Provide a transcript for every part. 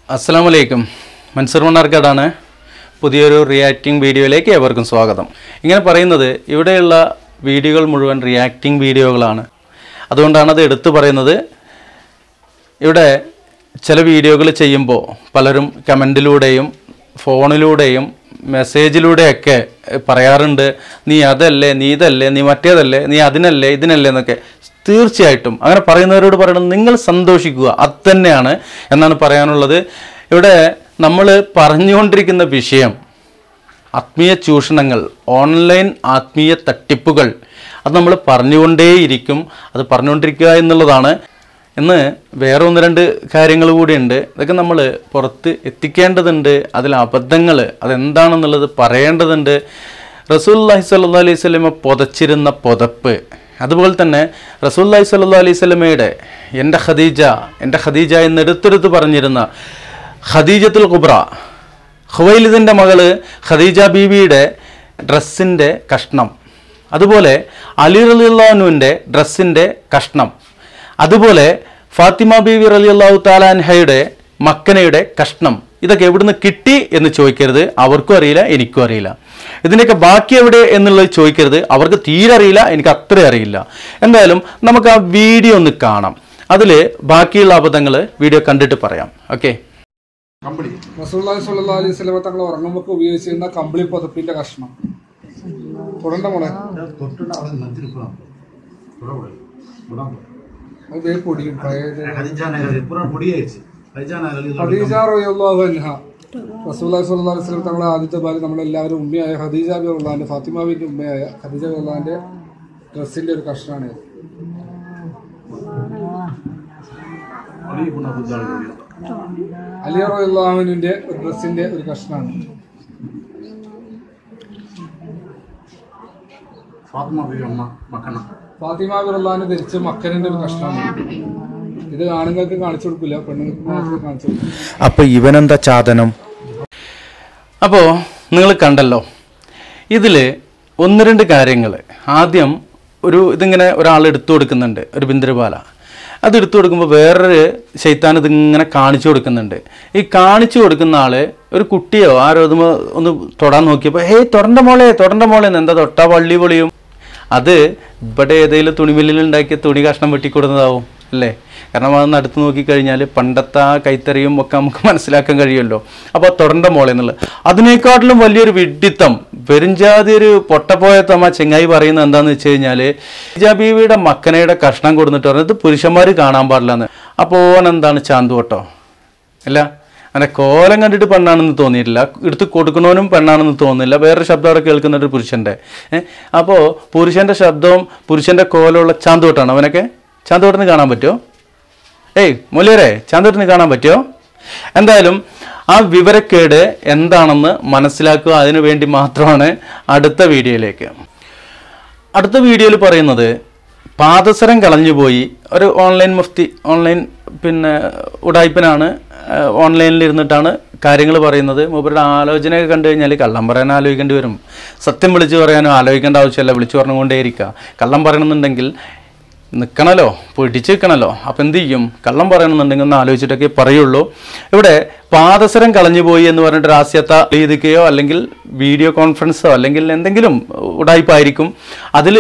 അസ്സാം വലൈക്കും മൻസൂർ മണ്ണാർക്കാടാണ് പുതിയൊരു റിയാക്ടിംഗ് വീഡിയോയിലേക്ക് ഏവർക്കും സ്വാഗതം ഇങ്ങനെ പറയുന്നത് ഇവിടെയുള്ള വീഡിയോകൾ മുഴുവൻ റിയാക്ടിംഗ് വീഡിയോകളാണ് അതുകൊണ്ടാണ് അത് എടുത്തു പറയുന്നത് ഇവിടെ ചില വീഡിയോകൾ ചെയ്യുമ്പോൾ പലരും കമൻറ്റിലൂടെയും ഫോണിലൂടെയും മെസ്സേജിലൂടെയൊക്കെ പറയാറുണ്ട് നീ അതല്ലേ നീ ഇതല്ലേ നീ മറ്റേതല്ലേ നീ അതിനല്ലേ ഇതിനല്ലേ എന്നൊക്കെ തീർച്ചയായിട്ടും അങ്ങനെ പറയുന്നവരോട് പറയണം നിങ്ങൾ സന്തോഷിക്കുക അത് തന്നെയാണ് എന്നാണ് പറയാനുള്ളത് ഇവിടെ നമ്മൾ പറഞ്ഞുകൊണ്ടിരിക്കുന്ന വിഷയം ആത്മീയ ചൂഷണങ്ങൾ ഓൺലൈൻ ആത്മീയ തട്ടിപ്പുകൾ അത് നമ്മൾ പറഞ്ഞുകൊണ്ടേയിരിക്കും അത് പറഞ്ഞുകൊണ്ടിരിക്കുക എന്നുള്ളതാണ് ഇന്ന് വേറെ ഒന്ന് രണ്ട് കാര്യങ്ങൾ കൂടിയുണ്ട് ഇതൊക്കെ നമ്മൾ പുറത്ത് എത്തിക്കേണ്ടതുണ്ട് അതിൽ അബദ്ധങ്ങൾ അതെന്താണെന്നുള്ളത് പറയേണ്ടതുണ്ട് റസൂല്ലാഹി സല്ലാ അലൈഹി സ്വലമ പുതച്ചിരുന്ന പുതപ്പ് അതുപോലെ തന്നെ റസൂല്ലാഹി സല്ലാ അലൈഹി സ്വലമയുടെ എൻ്റെ ഖദീജ എൻ്റെ ഖദീജ എന്ന് എടുത്തെടുത്ത് പറഞ്ഞിരുന്ന ഖദീജത്തുൽ കുബ്ര ഖുവൈലിദിൻ്റെ മകള് ഖദീജ ബീവിയുടെ ഡ്രസ്സിൻ്റെ കഷ്ണം അതുപോലെ അലി റലിയുള്ളാനുവിൻ്റെ ഡ്രസ്സിൻ്റെ കഷ്ണം അതുപോലെ ഫാത്തിമ ബീവി റലിയല്ലാഹു താലാൻഹയുടെ മക്കനയുടെ കഷ്ണം ഇതൊക്കെ എവിടുന്ന് കിട്ടി എന്ന് ചോദിക്കരുത് അവർക്കും അറിയില്ല എനിക്കും അറിയില്ല ഇതിൻ്റെയൊക്കെ ബാക്കി എവിടെ എന്നുള്ളത് ചോദിക്കരുത് അവർക്ക് തീരെ അറിയില്ല എനിക്ക് അത്ര അറിയില്ല എന്തായാലും നമുക്ക് ആ വീഡിയോ ഒന്ന് കാണാം അതിൽ ബാക്കിയുള്ള അബദ്ധങ്ങൾ വീഡിയോ കണ്ടിട്ട് പറയാം ഓക്കെ കമ്പിളി റസൂള്ളി സ്വല്ലാ അലൈഹി സ്വലമ തങ്ങൾ ഉറങ്ങുമ്പോൾ ഉപയോഗിച്ചിരുന്ന കമ്പിളി പുതപ്പിന്റെ കഷ്ണം തുടണ്ട മോളെ തൊട്ടുണ്ട് അവിടെ നിർത്തിരിക്കണം ഇവിടെ ഇവിടെ ഇവിടെ അത് ദേ പൊടിയും പഴയത് ഹരിജാന പുറം പൊടിയായിരിച്ചു ഹരിജാന ഖദീജ റളിയല്ലാഹു അൻഹ റസൂലുള്ളാഹി സ്വല്ലല്ലാഹു അലൈഹി വസല്ലം തങ്ങളെ ആദ്യത്തെ ഭാര്യ നമ്മളെല്ലാവരും ഉമ്മയായ ഖദീജ ബി റളിയല്ലാഹു ഫാത്തിമ ബിന്റെ ഉമ്മയായ ഖദീജ ബി റളിയല്ലാഹുവിന്റെ ഡ്രസ്സിന്റെ ഒരു കഷ്ണമാണ് ഇത്. അലി റളിയല്ലാഹുവിന്റെ ഒരു ഡ്രസ്സിന്റെ ഒരു കഷ്ണമാണ് ഫാത്തിമ ബീവി അമ്മ മക്കണ ഫാത്തിമ ബി റളിയല്ലാഹുവിന് ധരിച്ച മക്കനിന്റെ ഒരു കഷ്ണമാണ് ഇത് ആണുങ്ങൾക്ക് കാണിച്ചു കൊടുക്കില്ല പെണ്ണുങ്ങൾക്ക് മാത്രമേ കാണിച്ചു കൊടുക്കൂ അപ്പോൾ ഇവനെന്താ ചാതനം അപ്പോൾ നിങ്ങൾ കണ്ടല്ലോ ഇതിൽ ഒന്ന് രണ്ട് കാര്യങ്ങൾ ആദ്യം ഒരു ഇതിങ്ങനെ ഒരാൾ എടുത്തു കൊടുക്കുന്നുണ്ട് ഒരു ബിന്ദുരപാല അത് എടുത്തു കൊടുക്കുമ്പോൾ വേറൊരു ശൈത്താൻ ഇതിങ്ങനെ കാണിച്ചു കൊടുക്കുന്നുണ്ട് ഈ കാണിച്ചു കൊടുക്കുന്ന ആള് ഒരു കുട്ടിയോ ആരോ ഇത് ഒന്ന് തൊടാൻ നോക്കിയപ്പോൾ ഹേയ് തൊടണ്ട മോളെ തൊടണ്ട മോളെ എന്ന് എന്താ തൊട്ടാ വള്ളി പൊളിയും അത് ഇവിടെ ഏതെങ്കിലും തുണിമില്ലിൽ ഉണ്ടാക്കിയ തുണി കഷ്ണം വെട്ടിക്കൊടുന്നതാവും അല്ലേ കാരണം അതൊന്ന് അടുത്ത് നോക്കിക്കഴിഞ്ഞാൽ പണ്ടത്തെ ആ കൈത്തറിയും ഒക്കെ നമുക്ക് മനസ്സിലാക്കാൻ കഴിയുമല്ലോ അപ്പോൾ തൊടണ്ട മോളെ എന്നുള്ളത് അതിനേക്കാട്ടിലും വലിയൊരു വിഡിത്തം പെരുഞ്ചാതി ഒരു പൊട്ടപ്പോയ തമ്മ ചെങ്ങായി പറയുന്നത് എന്താണെന്ന് വെച്ച് കഴിഞ്ഞാൽ ബീവിയുടെ മക്കനയുടെ കഷ്ണം കൊടുത്തിട്ട് പറഞ്ഞത് പുരുഷന്മാർ കാണാൻ പാടില്ല എന്ന് അപ്പോൾ ഓൻ എന്താണ് ചാന്തുവട്ടോ അല്ല അങ്ങനെ കോലം കണ്ടിട്ട് പെണ്ണാണെന്ന് തോന്നിയിട്ടില്ല എടുത്ത് കൊടുക്കണവനും പെണ്ണാണെന്ന് തോന്നുന്നില്ല വേറൊരു ശബ്ദം അവിടെ കേൾക്കുന്നുണ്ട് ഒരു പുരുഷൻ്റെ ഏഹ് അപ്പോൾ പുരുഷൻ്റെ ശബ്ദവും പുരുഷൻ്റെ കോലമുള്ള ചാന്തോട്ടാണ് അവനൊക്കെ ചാന്തോട്ടിന് കാണാൻ പറ്റുമോ ഏയ് മൊലിയരെ ചാന്തോട്ടിന് കാണാൻ പറ്റുമോ എന്തായാലും ആ വിവരക്കേട് എന്താണെന്ന് മനസ്സിലാക്കുക അതിനു വേണ്ടി മാത്രമാണ് അടുത്ത വീഡിയോയിലേക്ക് അടുത്ത വീഡിയോയിൽ പറയുന്നത് പാദസരം കളഞ്ഞുപോയി ഒരു ഓൺലൈൻ മുഫ്തി ഓൺലൈൻ പിന്നെ ഉടായ്പനാണ് ഓൺലൈനിൽ ഇരുന്നിട്ടാണ് കാര്യങ്ങൾ പറയുന്നത് മൂപ്പരുടെ ആലോചനയൊക്കെ കണ്ടു കഴിഞ്ഞാൽ കള്ളം പറയാൻ ആലോചിക്കേണ്ടി വരും സത്യം വിളിച്ചു പറയാനോ ആലോചിക്കേണ്ട ആവശ്യമില്ല വിളിച്ചു പറഞ്ഞുകൊണ്ടേയിരിക്കുക കള്ളം പറയണമെന്നുണ്ടെങ്കിൽ നിൽക്കണമല്ലോ പിടിച്ച് നിൽക്കണമല്ലോ അപ്പം എന്ത് ചെയ്യും കള്ളം പറയണമെന്നുണ്ടെങ്കിൽ ഒന്ന് ആലോചിച്ചിട്ടൊക്കെ പറയുള്ളൂ ഇവിടെ പാദസരം കളഞ്ഞു പോയി എന്ന് പറഞ്ഞിട്ട് രാസ്യത്ത ചെയ്തിക്കുകയോ അല്ലെങ്കിൽ വീഡിയോ കോൺഫറൻസോ അല്ലെങ്കിൽ എന്തെങ്കിലും ഉടായ്പായിരിക്കും അതിൽ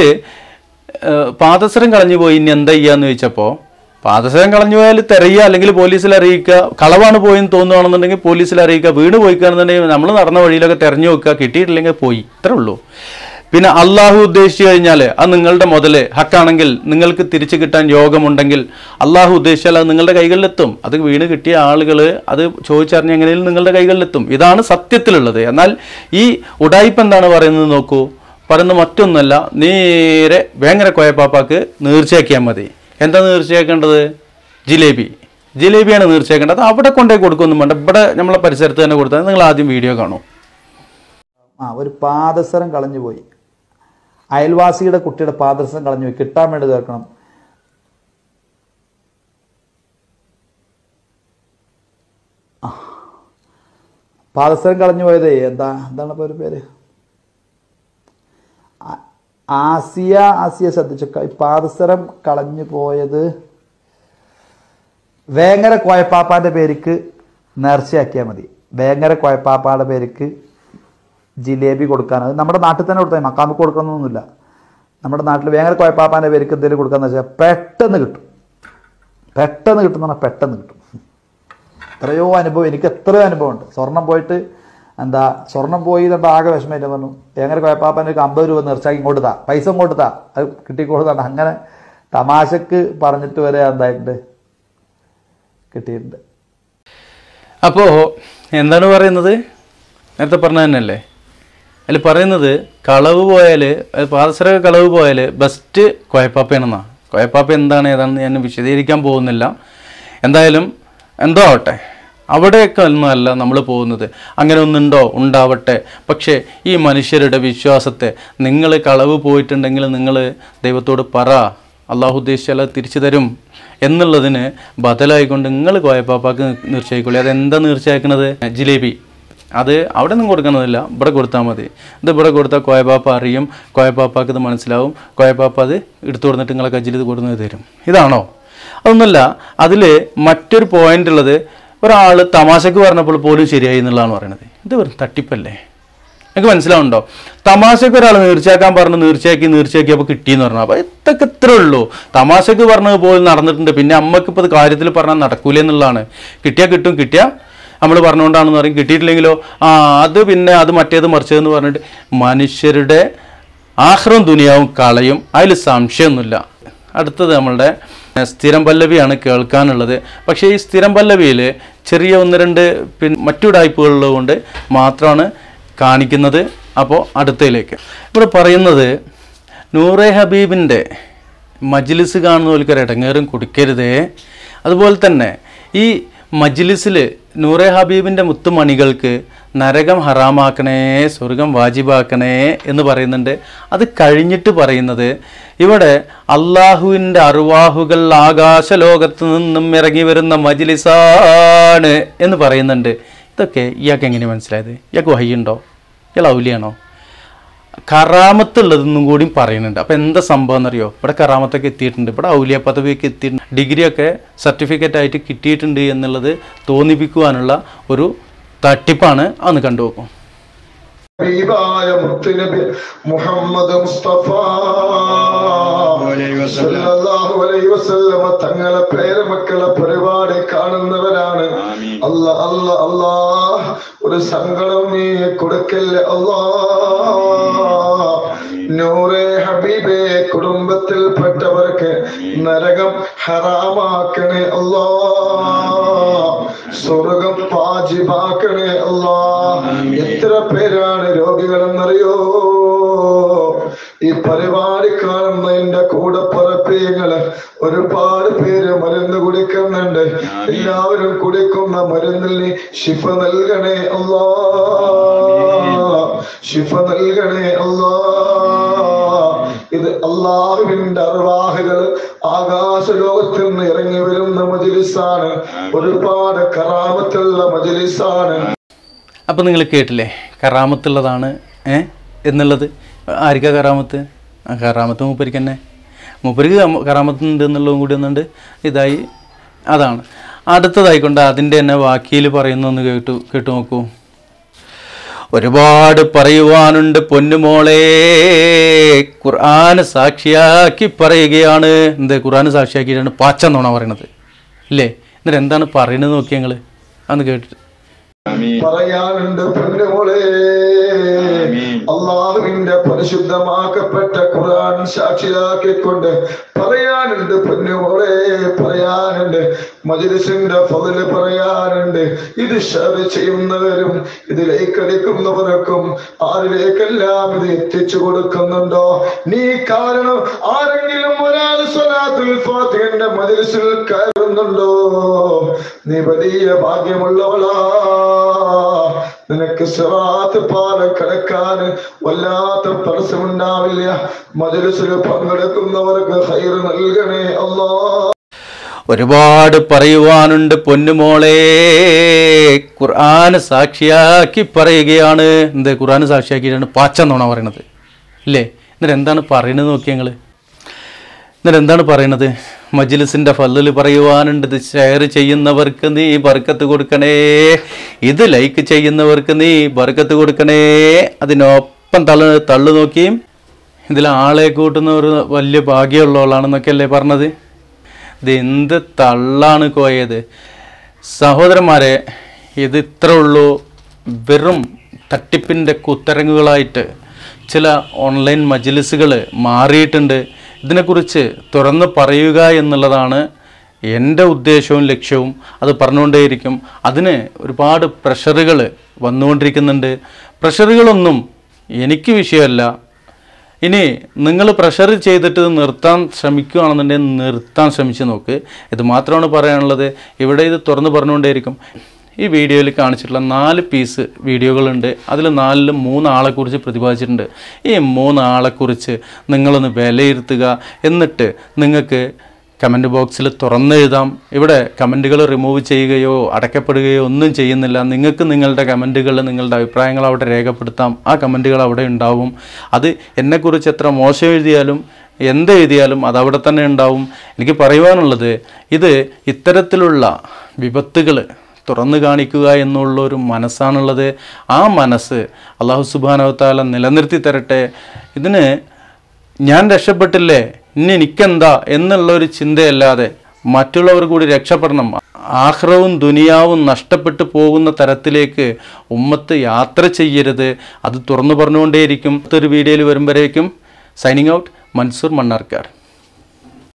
പാദസരം കളഞ്ഞു പോയി ഇനി എന്താ ചെയ്യാന്ന് ചോദിച്ചപ്പോൾ പാദസരം കളഞ്ഞു പോയാൽ തിരയുക അല്ലെങ്കിൽ പോലീസിൽ അറിയിക്കുക കളവാണ് പോയെന്ന് തോന്നുകയാണെന്നുണ്ടെങ്കിൽ പോലീസിൽ അറിയിക്കുക വീണ് പോയിക്കുകയാണെന്നുണ്ടെങ്കിൽ നമ്മൾ നടന്ന വഴിയിലൊക്കെ തെരഞ്ഞു വെക്കുക കിട്ടിയിട്ടില്ലെങ്കിൽ പോയി ഇത്രേ ഉള്ളൂ പിന്നെ അള്ളാഹു ഉദ്ദേശിച്ചു കഴിഞ്ഞാൽ അത് നിങ്ങളുടെ മുതല് ഹക്കാണെങ്കിൽ നിങ്ങൾക്ക് തിരിച്ചു കിട്ടാൻ യോഗമുണ്ടെങ്കിൽ അള്ളാഹു ഉദ്ദേശിച്ചാൽ അത് നിങ്ങളുടെ കൈകളിലെത്തും അത് വീണ് കിട്ടിയ ആളുകൾ അത് ചോദിച്ചറിഞ്ഞ എങ്ങനെയും നിങ്ങളുടെ കൈകളിലെത്തും ഇതാണ് സത്യത്തിലുള്ളത് എന്നാൽ ഈ ഉടായ്പ എന്താണ് പറയുന്നത് നോക്കൂ പറയുന്നത് മറ്റൊന്നുമല്ല നേരെ വേങ്ങര കോയപ്പാപ്പാക്ക് നീർച്ചയാക്കിയാൽ മതി എന്താ നീർച്ചയാക്കേണ്ടത് ജിലേബി ജിലേബിയാണ് നീർച്ചയാക്കേണ്ടത് അത് അവിടെ കൊണ്ടേ കൊടുക്കൊന്നും വേണ്ട ഇവിടെ നമ്മളെ പരിസരത്ത് തന്നെ കൊടുത്താൽ നിങ്ങൾ ആദ്യം വീഡിയോ കാണൂ ആ ഒരു പാദസരം കളഞ്ഞു പോയി അയൽവാസിയുടെ കുട്ടിയുടെ പാദസരം കളഞ്ഞു പോയി കിട്ടാൻ വേണ്ടി തീർക്കണം ആ. പാദസരം കളഞ്ഞു പോയതേ എന്താ എന്താണ് ഇപ്പോൾ ഒരു പേര് ആ- ആസിയ ആസിയ ശ്രദ്ധിച്ചു ഈ പാദസരം കളഞ്ഞു പോയത് വേങ്ങര കോയപ്പാപ്പാന്റെ പേരിക്ക് നേർച്ചയാക്കിയാൽ മതി ഭയങ്കര കുഴപ്പാപ്പാടെ പേർക്ക് ജിലേബി കൊടുക്കാൻ അത് നമ്മുടെ നാട്ടിൽ തന്നെ കൊടുത്താൽ മക്കാമിക്ക് കൊടുക്കണമെന്നൊന്നുമില്ല നമ്മുടെ നാട്ടിൽ ഭയങ്കര കുഴപ്പാപ്പാൻ്റെ പേർക്ക് എന്തെങ്കിലും കൊടുക്കാന്ന് വെച്ചാൽ പെട്ടെന്ന് കിട്ടും പെട്ടെന്ന് കിട്ടുന്ന പറഞ്ഞാൽ പെട്ടെന്ന് കിട്ടും എത്രയോ അനുഭവം എനിക്ക് എത്രയോ അനുഭവമുണ്ട് സ്വർണം പോയിട്ട് എന്താ സ്വർണം പോയി എന്നിട്ട് ആകെ വിഷമമില്ല പറഞ്ഞു ഭയങ്കര കുഴപ്പാപ്പാൻ്റെ ഒരു അമ്പത് രൂപ നിർച്ചാക്കി ഇങ്ങോട്ട് താ പൈസ ഇങ്ങോട്ട് താ അത് കിട്ടിക്കൊടുത്താണ് അങ്ങനെ തമാശക്ക് പറഞ്ഞിട്ട് വരെ എന്തായിട്ടുണ്ട് കിട്ടിയിട്ടുണ്ട് അപ്പോൾ എന്താണ് പറയുന്നത് നേരത്തെ പറഞ്ഞ തന്നെയല്ലേ അതിൽ പറയുന്നത് കളവ് പോയാൽ പാദസര കളവ് പോയാൽ ബെസ്റ്റ് കോയപ്പാപ്പയാണെന്നാ കോയപ്പാപ്പ എന്താണ് ഏതാണെന്ന് ഞാൻ വിശദീകരിക്കാൻ പോകുന്നില്ല എന്തായാലും എന്തോ ആവട്ടെ അവിടെയൊക്കെ ഒന്നുമല്ല നമ്മൾ പോകുന്നത് അങ്ങനെ ഒന്നുണ്ടോ ഉണ്ടാവട്ടെ പക്ഷേ ഈ മനുഷ്യരുടെ വിശ്വാസത്തെ നിങ്ങൾ കളവ് പോയിട്ടുണ്ടെങ്കിൽ നിങ്ങൾ ദൈവത്തോട് പറ അള്ളാഹു ഉദ്ദേശിച്ചാൽ അത് തിരിച്ചു തരും എന്നുള്ളതിന് ബദലായിക്കൊണ്ട് നിങ്ങൾ കോയപ്പാപ്പാക്ക് നീർച്ചയായിക്കോളി അതെന്താ നീർച്ചയാക്കുന്നത് ജിലേബി അത് അവിടെ ഒന്നും കൊടുക്കണമെന്നില്ല ഇവിടെ കൊടുത്താൽ മതി ഇത് ഇവിടെ കൊടുത്താൽ കോയപ്പാപ്പ അറിയും കോയപ്പാപ്പാക്ക് ഇത് മനസ്സിലാവും കോയപ്പാപ്പ അത് എടുത്തു കൊടുത്തിട്ട് നിങ്ങളെ കജ്ജിൽ ഇത് കൊടുക്കുന്നത് തരും ഇതാണോ അതൊന്നുമല്ല അതിൽ മറ്റൊരു പോയിന്റ് ഉള്ളത് ഒരാൾ തമാശക്ക് പറഞ്ഞപ്പോൾ പോലും ശരിയായി എന്നുള്ളതാണ് പറയുന്നത് ഇത് വെറും തട്ടിപ്പല്ലേ നിങ്ങൾക്ക് മനസ്സിലാവുണ്ടോ തമാശക്ക് ഒരാൾ നീർച്ചയാക്കാൻ പറഞ്ഞു നീർച്ചയാക്കി നീർച്ചയാക്കി അപ്പോൾ കിട്ടിയെന്ന് പറഞ്ഞു അപ്പോൾ ഇതൊക്കെ ഇത്രേ ഉള്ളൂ തമാശക്ക് പറഞ്ഞത് പോലും നടന്നിട്ടുണ്ട് പിന്നെ അമ്മക്ക് ഇപ്പോൾ കാര്യത്തിൽ പറഞ്ഞാൽ നടക്കൂല എന്നുള്ളതാണ് കിട്ടിയാൽ കിട്ടും കിട്ടിയാൽ നമ്മൾ പറഞ്ഞുകൊണ്ടാണെന്ന് പറയും കിട്ടിയിട്ടില്ലെങ്കിലോ ആ അത് പിന്നെ അത് മറ്റേത് മറിച്ചതെന്ന് പറഞ്ഞിട്ട് മനുഷ്യരുടെ ആഹ്റം ദുനിയാവും കളയും അതിൽ സംശയമൊന്നുമില്ല അടുത്തത് നമ്മളുടെ ഏഹ്, സ്ഥിരം പല്ലവിയാണ് കേൾക്കാനുള്ളത് പക്ഷേ ഈ സ്ഥിരം പല്ലവിയിൽ ചെറിയ ഒന്ന് രണ്ട് പിന്നെ മറ്റു ടൈപ്പുകളുള്ളത് കൊണ്ട് മാത്രമാണ് കാണിക്കുന്നത് അപ്പോൾ അടുത്തയിലേക്ക് ഇവിടെ പറയുന്നത് നൂറെ ഹബീബിൻ്റെ മജ്ലിസ് കാണുന്നവർക്ക് ഒരു ഇടങ്ങേറും കൊടുക്കരുതേ അതുപോലെ തന്നെ ഈ മജ്ലിസിൽ നൂറെ ഹബീബിൻ്റെ മുത്തുമണികൾക്ക് നരകം ഹറാമാക്കണേ സ്വർഗം വാജിബാക്കണേ എന്ന് പറയുന്നുണ്ട് അത് കഴിഞ്ഞിട്ട് പറയുന്നത് ഇവിടെ അള്ളാഹുവിൻ്റെ അറുവാഹുകൾ ആകാശലോകത്ത് നിന്നും ഇറങ്ങി വരുന്ന മജ്ലിസാണ് എന്ന് പറയുന്നുണ്ട് ഇതൊക്കെ ഇയാൾക്ക് എങ്ങനെ മനസ്സിലായത് ഇയാൾക്ക് വഹിയുണ്ടോ ഇയാൾ ഔലിയാണോ കറാമത്തുള്ളതെന്നും കൂടി പറയുന്നുണ്ട് അപ്പോൾ എന്താ സംഭവം എന്നറിയോ ഇവിടെ കറാമത്തൊക്കെ എത്തിയിട്ടുണ്ട് ഇവിടെ ഔലിയ പദവിയൊക്കെ എത്തിയിട്ടുണ്ട് ഡിഗ്രിയൊക്കെ സർട്ടിഫിക്കറ്റ് ആയിട്ട് കിട്ടിയിട്ടുണ്ട് എന്നുള്ളത് തോന്നിപ്പിക്കുവാനുള്ള ഒരു തട്ടിപ്പാണ് അന്ന് കണ്ടുപോക്കും ഹബീബായ മുത്തുനബി മുഹമ്മദ് മുസ്തഫ സല്ലല്ലാഹു അലൈഹി വസല്ലമ തങ്ങളെ പേരമക്കളെ പരിപാടി കാണുന്നവരാണ് അല്ല അല്ല അല്ലാ ഒരു സങ്കടം നീ കൊടുക്കല്ലേ അല്ലാ നൂറെ ഹബീബെ കുടുംബത്തിൽപ്പെട്ടവർക്ക് നരകം ഹറാമാക്കണേ അല്ലാ സ്വർഗം പാജിബാക്കണേ അല്ലാ എത്ര പേരാണ് രോഗികളെന്നറിയോ ഈ പരിപാടി കാണുന്ന എന്റെ കൂടെ പറപ്പിയങ്ങള് ഒരുപാട് പേര് മരുന്ന് കുടിക്കുന്നുണ്ട് എല്ലാവരും കുടിക്കുന്ന മരുന്നിൽ നീ ശിഫ നൽകണേ അല്ലാ ശിഫ നൽകണേ അല്ലാ ഇത് അള്ളാഹുവിന്റെ അർവാഹുകൾ ആകാശ ലോകത്തിൽ നിന്ന് ഇറങ്ങി വരുന്ന മജിലിസാണ് ഒരുപാട് കറാമത്തുള്ള മജിലിസാണ് അപ്പോൾ നിങ്ങൾ കേട്ടില്ലേ കറാമത്തുള്ളതാണ് ഏ എന്നുള്ളത് ആർക്കാ കറാമത്ത് ആ കറാമത്ത് മൂപ്പരിക്ക് തന്നെ മൂപ്പരിക്ക് കമ- കറാമത്ത് ഉണ്ട് എന്നുള്ളതും കൂടി ഒന്നുണ്ട് ഇതായി അതാണ് അടുത്തതായിക്കൊണ്ട് അതിൻ്റെ തന്നെ വാക്കിയിൽ പറയുന്നൊന്ന് കേട്ടു കേട്ടു നോക്കൂ ഒരുപാട് പറയുവാനുണ്ട് പൊന്നുമോളെ ഖുർആന് സാക്ഷിയാക്കി പറയുകയാണ് എന്ത് ഖുർആന് സാക്ഷിയാക്കിയിട്ടാണ് പാച്ചെന്നാണോ പറയണത് ഇല്ലേ എന്നിട്ട് എന്താണ് പറയുന്നത് നോക്കി ഞങ്ങൾ അന്ന് കേട്ടിട്ട് പറയാനുണ്ട് പൊന്നുമോളെ അള്ളാഹുവിന്റെ പരിശുദ്ധമാക്കപ്പെട്ട ഖുർആൻ സാക്ഷിയാക്കിക്കൊണ്ട് പറയാനുണ്ട് പൊന്നുമോളെ പറയാനുണ്ട് മജിലിസിന്റെ ഫതില് പറയാനുണ്ട് ഇത് ഷെയർ ചെയ്യുന്നവരും ഇതിലേക്ക് എടുക്കുന്നവർക്കും ആരിലേക്കെല്ലാം ഇത് എത്തിച്ചു കൊടുക്കുന്നുണ്ടോ നീ കാരണം ആരെങ്കിലും ഒരാൾ സ്വലാത്തുൽ ഫാത്തിഹന്റെ മജിലിസിൽ കയറുന്നുണ്ടോ നീ വലിയ ഭാഗ്യമുള്ളവളാ നിനക്ക് സിറാത്ത് പാല കിടക്കാൻ വല്ലാത്ത തടസ്സമുണ്ടാവില്ല മജലിസിൽ പങ്കെടുക്കുന്നവർക്ക് ഹൈർ നൽകണേ അല്ലാ ഒരുപാട് പറയുവാനുണ്ട് പൊന്നുമോളെ ഖുർആന് സാക്ഷിയാക്കി പറയുകയാണ് എന്ത് ഖുർആന് സാക്ഷിയാക്കിയിട്ടാണ് പാച്ചെന്നാണോ പറയണത് ഇല്ലേ എന്നിട്ട് എന്താണ് പറയുന്നത് നോക്കി ഞങ്ങൾ എന്നിട്ട് എന്താണ് പറയണത് മജ്ലിസിന്റെ ഫല്ലിൽ പറയുവാനുണ്ട് ഇത് ഷെയർ ചെയ്യുന്നവർക്ക് നീ ബർക്കത്ത് കൊടുക്കണേ ഇത് ലൈക്ക് ചെയ്യുന്നവർക്ക് നീ ബർക്കത്ത് കൊടുക്കണേ അതിനൊപ്പം തള്ളു തള്ളു നോക്കിയും ഇതിൽ ആളെ കൂട്ടുന്ന ഒരു വലിയ ഭാഗ്യമുള്ളവളാണെന്നൊക്കെയല്ലേ പറഞ്ഞത് ഇത് എന്ത് തള്ളാണ് കോയത് സഹോദരന്മാരെ ഇത് ഇത്ര ഉള്ളൂ വെറും തട്ടിപ്പിൻ്റെ കുത്തരങ്ങുകളായിട്ട് ചില ഓൺലൈൻ മജ്ലിസുകൾ മാറിയിട്ടുണ്ട് ഇതിനെക്കുറിച്ച് തുറന്ന് പറയുക എന്നുള്ളതാണ് എൻ്റെ ഉദ്ദേശവും ലക്ഷ്യവും അത് പറഞ്ഞുകൊണ്ടേയിരിക്കും അതിന് ഒരുപാട് പ്രഷറുകൾ വന്നുകൊണ്ടിരിക്കുന്നുണ്ട് പ്രഷറുകളൊന്നും എനിക്ക് വിഷയമല്ല ഇനി നിങ്ങൾ പ്രഷർ ചെയ്തിട്ട് ഇത് നിർത്താൻ ശ്രമിക്കുകയാണെന്നുണ്ടെങ്കിൽ നിർത്താൻ ശ്രമിച്ച് നോക്ക് ഇത് മാത്രമാണ് പറയാനുള്ളത് ഇവിടെ ഇത് തുറന്ന് പറഞ്ഞുകൊണ്ടേയിരിക്കും ഈ വീഡിയോയിൽ കാണിച്ചിട്ടുള്ള നാല് പീസ് വീഡിയോകളുണ്ട് അതിൽ നാലിലും മൂന്നാളെക്കുറിച്ച് പ്രതിപാദിച്ചിട്ടുണ്ട് ഈ മൂന്നാളെക്കുറിച്ച് നിങ്ങളൊന്ന് വിലയിരുത്തുക എന്നിട്ട് നിങ്ങൾക്ക് കമൻറ്റ് ബോക്സിൽ തുറന്നെഴുതാം ഇവിടെ കമൻറ്റുകൾ റിമൂവ് ചെയ്യുകയോ അടയ്ക്കപ്പെടുകയോ ഒന്നും ചെയ്യുന്നില്ല നിങ്ങൾക്ക് നിങ്ങളുടെ കമൻറ്റുകൾ നിങ്ങളുടെ അഭിപ്രായങ്ങൾ അവിടെ രേഖപ്പെടുത്താം ആ കമൻറ്റുകൾ അവിടെ ഉണ്ടാവും അത് എന്നെക്കുറിച്ച് എത്ര മോശം എഴുതിയാലും എന്ത് എഴുതിയാലും അത് അവിടെ തന്നെ ഉണ്ടാവും എനിക്ക് പറയുവാനുള്ളത് ഇത് ഇത്തരത്തിലുള്ള വിപത്തുകൾ തുറന്നു കാണിക്കുക എന്നുള്ള ഒരു മനസ്സാണുള്ളത് ആ മനസ്സ് അള്ളാഹു സുബാനവത്താല നിലനിർത്തി തരട്ടെ ഇതിന് ഞാൻ രക്ഷപ്പെട്ടില്ലേ ഇനി എനിക്കെന്താ എന്നുള്ള ഒരു ചിന്തയല്ലാതെ മറ്റുള്ളവർ കൂടി രക്ഷപ്പെടണം ആഹ്റവും ദുനിയാവും നഷ്ടപ്പെട്ടു പോകുന്ന തരത്തിലേക്ക് ഉമ്മത്ത് യാത്ര ചെയ്യരുത് അത് തുറന്നു പറഞ്ഞുകൊണ്ടേയിരിക്കും ഒരു വീഡിയോയിൽ വരുമ്പോഴേക്കും സൈനിങ് ഔട്ട് മൻസൂർ മണ്ണാർക്കാർ